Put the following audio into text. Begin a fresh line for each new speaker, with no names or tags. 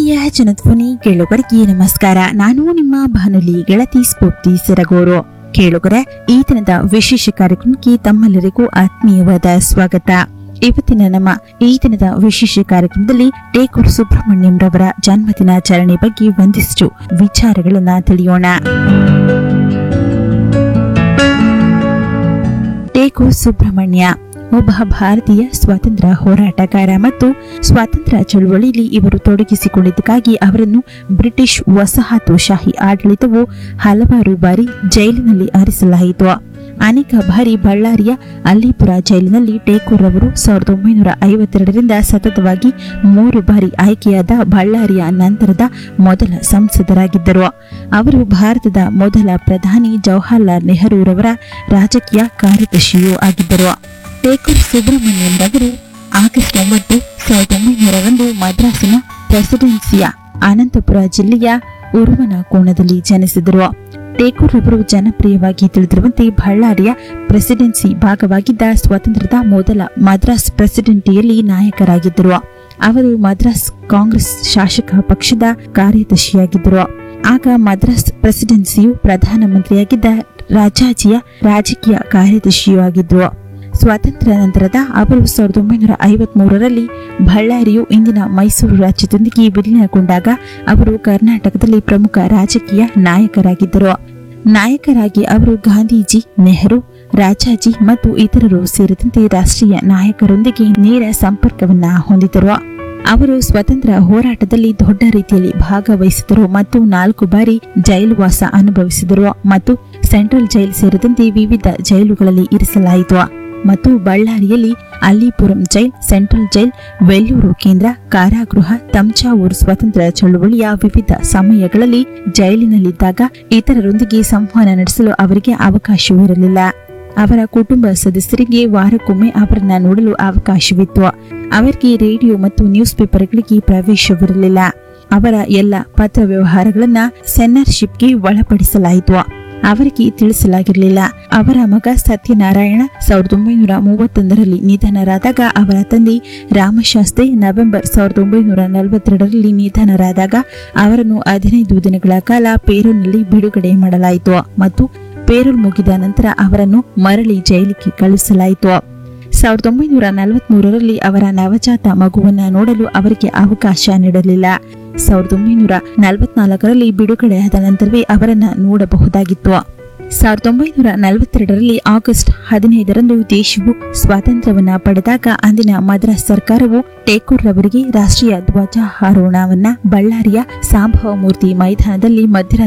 ಪ್ರೀತಿಯ ಜನಧ್ವನಿ ಕೇಳುಗರಿಗೆ ನಮಸ್ಕಾರ ನಾನು ನಿಮ್ಮ ಬಾನುಲಿ ಗೆಳತಿ ಸ್ಫೂರ್ತಿ ಸೆರಗೂರು ಕೇಳುಗರೆ ಈ ದಿನದ ವಿಶೇಷ ಕಾರ್ಯಕ್ರಮಕ್ಕೆ ತಮ್ಮೆಲ್ಲರಿಗೂ ಆತ್ಮೀಯವಾದ ಸ್ವಾಗತ ಇವತ್ತಿನ ನಮ್ಮ ಈ ದಿನದ ವಿಶೇಷ ಕಾರ್ಯಕ್ರಮದಲ್ಲಿ ಟೇಕೂರ್ ಸುಬ್ರಹ್ಮಣ್ಯಂ ರವರ ಜನ್ಮದಿನಾಚರಣೆ ಬಗ್ಗೆ ಒಂದಿಷ್ಟು ವಿಚಾರಗಳನ್ನ ತಿಳಿಯೋಣ ಟೇಕೂರ್ ಸುಬ್ರಹ್ಮಣ್ಯ ಒಬ್ಬ ಭಾರತೀಯ ಸ್ವಾತಂತ್ರ್ಯ ಹೋರಾಟಗಾರ ಮತ್ತು ಸ್ವಾತಂತ್ರ್ಯ ಚಳುವಳಿಯಲ್ಲಿ ಇವರು ತೊಡಗಿಸಿಕೊಂಡಿದ್ದಕ್ಕಾಗಿ ಅವರನ್ನು ಬ್ರಿಟಿಷ್ ವಸಾಹತುಶಾಹಿ ಆಡಳಿತವು ಹಲವಾರು ಬಾರಿ ಜೈಲಿನಲ್ಲಿ ಹರಿಸಲಾಯಿತು ಅನೇಕ ಬಾರಿ ಬಳ್ಳಾರಿಯ ಅಲ್ಲಿಪುರ ಜೈಲಿನಲ್ಲಿ ಟೇಕೂರ್ ಅವರು ಸಾವಿರದ ಒಂಬೈನೂರ ಐವತ್ತೆರಡರಿಂದ ಸತತವಾಗಿ ಮೂರು ಬಾರಿ ಆಯ್ಕೆಯಾದ ಬಳ್ಳಾರಿಯ ನಂತರದ ಮೊದಲ ಸಂಸದರಾಗಿದ್ದರು ಅವರು ಭಾರತದ ಮೊದಲ ಪ್ರಧಾನಿ ಜವಾಹರ್ಲಾಲ್ ನೆಹರೂರವರ ರಾಜಕೀಯ ಕಾರ್ಯದರ್ಶಿಯೂ ಆಗಿದ್ದರು ಟೇಕೂರ್ ಸುಬ್ರಹ್ಮಣ್ಯಂ ರವರು ಆಗಸ್ಟ್ ಒಂಬತ್ತು ಸಾವಿರದ ಒಂಬೈನೂರರಂದು ಮದ್ರಾಸಿನ ಪ್ರೆಸಿಡೆನ್ಸಿಯ ಅನಂತಪುರ ಜಿಲ್ಲೆಯ ಉರುವನಕೋಣದಲ್ಲಿ ಜನಿಸಿದರು ಟೇಕೂರ್ ಅವರು ಜನಪ್ರಿಯವಾಗಿ ತಿಳಿದಿರುವಂತೆ ಬಳ್ಳಾರಿಯ ಪ್ರೆಸಿಡೆನ್ಸಿ ಭಾಗವಾಗಿದ್ದ ಸ್ವಾತಂತ್ರ್ಯದ ಮೊದಲ ಮದ್ರಾಸ್ ಪ್ರೆಸಿಡೆಂಟಿಯಲ್ಲಿ ನಾಯಕರಾಗಿದ್ದರು ಅವರು ಮದ್ರಾಸ್ ಕಾಂಗ್ರೆಸ್ ಶಾಸಕ ಪಕ್ಷದ ಕಾರ್ಯದರ್ಶಿಯಾಗಿದ್ದರು ಆಗ ಮದ್ರಾಸ್ ಪ್ರೆಸಿಡೆನ್ಸಿಯು ಪ್ರಧಾನಮಂತ್ರಿಯಾಗಿದ್ದ ರಾಜಾಜಿಯ ರಾಜಕೀಯ ಕಾರ್ಯದರ್ಶಿಯೂ ಆಗಿದ್ದರು ಸ್ವಾತಂತ್ರ್ಯ ನಂತರದ ಅವರು ಸಾವಿರದ ಒಂಬೈನೂರ ಐವತ್ ಮೂರರಲ್ಲಿ ಬಳ್ಳಾರಿಯು ಇಂದಿನ ಮೈಸೂರು ರಾಜ್ಯದೊಂದಿಗೆ ವಿಲೀನಗೊಂಡಾಗ ಅವರು ಕರ್ನಾಟಕದಲ್ಲಿ ಪ್ರಮುಖ ರಾಜಕೀಯ ನಾಯಕರಾಗಿದ್ದರು ನಾಯಕರಾಗಿ ಅವರು ಗಾಂಧೀಜಿ ನೆಹರು ರಾಜಾಜಿ ಮತ್ತು ಇತರರು ಸೇರಿದಂತೆ ರಾಷ್ಟ್ರೀಯ ನಾಯಕರೊಂದಿಗೆ ನೇರ ಸಂಪರ್ಕವನ್ನ ಹೊಂದಿದರು ಅವರು ಸ್ವತಂತ್ರ ಹೋರಾಟದಲ್ಲಿ ದೊಡ್ಡ ರೀತಿಯಲ್ಲಿ ಭಾಗವಹಿಸಿದರು ಮತ್ತು ನಾಲ್ಕು ಬಾರಿ ಜೈಲುವಾಸ ಅನುಭವಿಸಿದರು ಮತ್ತು ಸೆಂಟ್ರಲ್ ಜೈಲ್ ಸೇರಿದಂತೆ ವಿವಿಧ ಜೈಲುಗಳಲ್ಲಿ ಇರಿಸಲಾಯಿತು ಮತ್ತು ಬಳ್ಳಾರಿಯಲ್ಲಿ Alipuram jail central jail Vellore ಕೇಂದ್ರ ಕಾರಾಗೃಹ ತಂಚಾವೂರು ಸ್ವಾತಂತ್ರ್ಯ ಚಳುವಳಿಯ ವಿವಿಧ ಸಮಯಗಳಲ್ಲಿ ಜೈಲಿನಲ್ಲಿದ್ದಾಗ ಇತರರೊಂದಿಗೆ ಸಂವಹನ ನಡೆಸಲು ಅವರಿಗೆ ಅವಕಾಶವಿರಲಿಲ್ಲ ಅವರ ಕುಟುಂಬ ಸದಸ್ಯರಿಗೆ ವಾರಕ್ಕೊಮ್ಮೆ ಅವರನ್ನ ನೋಡಲು ಅವಕಾಶವಿತ್ತು ಅವರಿಗೆ ರೇಡಿಯೋ ಮತ್ತು ನ್ಯೂಸ್ ಪೇಪರ್ಗಳಿಗೆ ಪ್ರವೇಶವಿರಲಿಲ್ಲ ಅವರ ಎಲ್ಲ ಪತ್ರ ವ್ಯವಹಾರಗಳನ್ನ ಸೆನ್ನರ್ಶಿಪ್ಗೆ ಒಳಪಡಿಸಲಾಯಿತು ಅವರಿಗೆ ತಿಳಿಸಲಾಗಿರಲಿಲ್ಲ ಅವರ ಮಗ ಸತ್ಯನಾರಾಯಣ ಸಾವಿರದ ಒಂಬೈನೂರ ಮೂವತ್ತೊಂದರಲ್ಲಿ ನಿಧನರಾದಾಗ ಅವರ ತಂದೆ ರಾಮಶಾಸ್ತ್ರಿ ನವೆಂಬರ್ ಸಾವಿರದ ಒಂಬೈನೂರ ನಲವತ್ತೆರಡರಲ್ಲಿ ನಿಧನರಾದಾಗ ಅವರನ್ನು ಹದಿನೈದು ದಿನಗಳ ಕಾಲ ಪೇರೂರಿನಲ್ಲಿ ಬಿಡುಗಡೆ ಮಾಡಲಾಯಿತು ಮತ್ತು ಪೇರೂಲ್ ಮುಗಿದ ನಂತರ ಅವರನ್ನು ಮರಳಿ ಜೈಲಿಗೆ ಕಳುಹಿಸಲಾಯಿತು ಸಾವಿರದ ಒಂಬೈನೂರ ನಲವತ್ಮೂರರಲ್ಲಿ ಅವರ ನವಜಾತ ಮಗುವನ್ನ ನೋಡಲು ಅವರಿಗೆ ಅವಕಾಶ ನೀಡಲಿಲ್ಲ ಸಾವಿರದ ಒಂಬೈನೂರ ನಲವತ್ನಾಲ್ಕರಲ್ಲಿ ಬಿಡುಗಡೆಯಾದ ನಂತರವೇ ಅವರನ್ನ ನೋಡಬಹುದಾಗಿತ್ತು ಸಾವಿರದ ಒಂಬೈನೂರ ನಲವತ್ತೆರಡರಲ್ಲಿ ಆಗಸ್ಟ್ ಹದಿನೈದರಂದು ದೇಶವು ಸ್ವಾತಂತ್ರ್ಯವನ್ನ ಪಡೆದಾಗ ಅಂದಿನ ಮದ್ರಾಸ್ ಸರ್ಕಾರವು ಟೇಕೂರ್ ರವರಿಗೆ ರಾಷ್ಟ್ರೀಯ ಧ್ವಜಾರೋಹಣವನ್ನ ಬಳ್ಳಾರಿಯ ಸಾಂಬವ ಮೂರ್ತಿ ಮೈದಾನದಲ್ಲಿ ಮಧ್ಯರಾತ್ರಿ